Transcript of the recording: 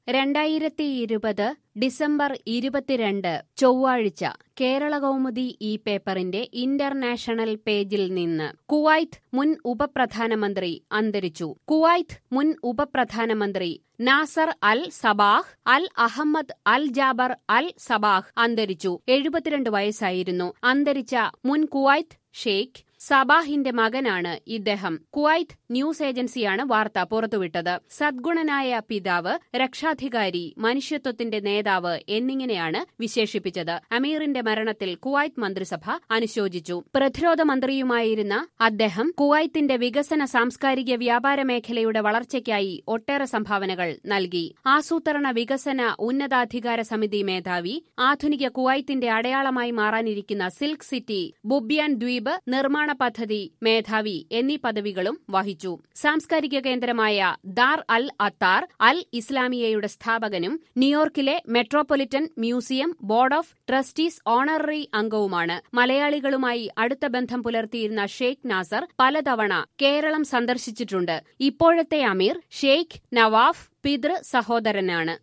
രണ്ടായിരത്തി ഇരുപത് ഡിസംബർ ഇരുപത്തിരണ്ട് ചൊവ്വാഴ്ച കേരള കൗമുദി ഈ പേപ്പറിന്റെ ഇന്റർനാഷണൽ പേജിൽ നിന്ന് കുവൈത്ത് മുൻ ഉപപ്രധാനമന്ത്രി അന്തരിച്ചു കുവൈത്ത് മുൻ ഉപപ്രധാനമന്ത്രി Nasser al Sabah al Ahmad al Jaber al Sabah അന്തരിച്ചു എഴുപത്തിരണ്ട് വയസ്സായിരുന്നു അന്തരിച്ച മുൻ കുവൈത്ത് ഷെയ്ഖ് സബാഹിന്റെ മകനാണ് ഇദ്ദേഹം കുവൈത്ത് ന്യൂസ് ഏജൻസിയാണ് വാർത്ത പുറത്തുവിട്ടത് സദ്ഗുണനായ പിതാവ് രക്ഷാധികാരി മനുഷ്യത്വത്തിന്റെ നേതാവ് എന്നിങ്ങനെയാണ് വിശേഷിപ്പിച്ചത് അമീറിന്റെ മരണത്തിൽ കുവൈത്ത് മന്ത്രിസഭ അനുശോചിച്ചു പ്രതിരോധ മന്ത്രിയുമായിരുന്ന അദ്ദേഹം കുവൈത്തിന്റെ വികസന സാംസ്കാരിക വ്യാപാര മേഖലയുടെ വളർച്ചയ്ക്കായി ഒട്ടേറെ സംഭാവനകൾ നൽകി ആസൂത്രണ വികസന ഉന്നതാധികാര സമിതി മേധാവി ആധുനിക കുവൈത്തിന്റെ അടയാളമായി മാറാനിരിക്കുന്ന സിൽക്ക് സിറ്റി ബുബിയാൻ ദ്വീപ് നിർമ്മാണ പദ്ധതി മേധാവി എന്നീ പദവികളും വഹിച്ചു സാംസ്കാരിക കേന്ദ്രമായ ദാർ അൽ അത്താർ അൽ ഇസ്ലാമിയയുടെ സ്ഥാപകനും ന്യൂയോർക്കിലെ Metropolitan Museum board of trustees honorary അംഗവുമാണ് മലയാളികളുമായി അടുത്ത ബന്ധം പുലർത്തിയിരുന്ന ഷെയ്ഖ് നാസർ പലതവണ കേരളം സന്ദർശിച്ചിട്ടുണ്ട് ഇപ്പോഴത്തെ അമീർ ഷെയ്ഖ് നവാഫ് പിതൃ സഹോദരനാണ്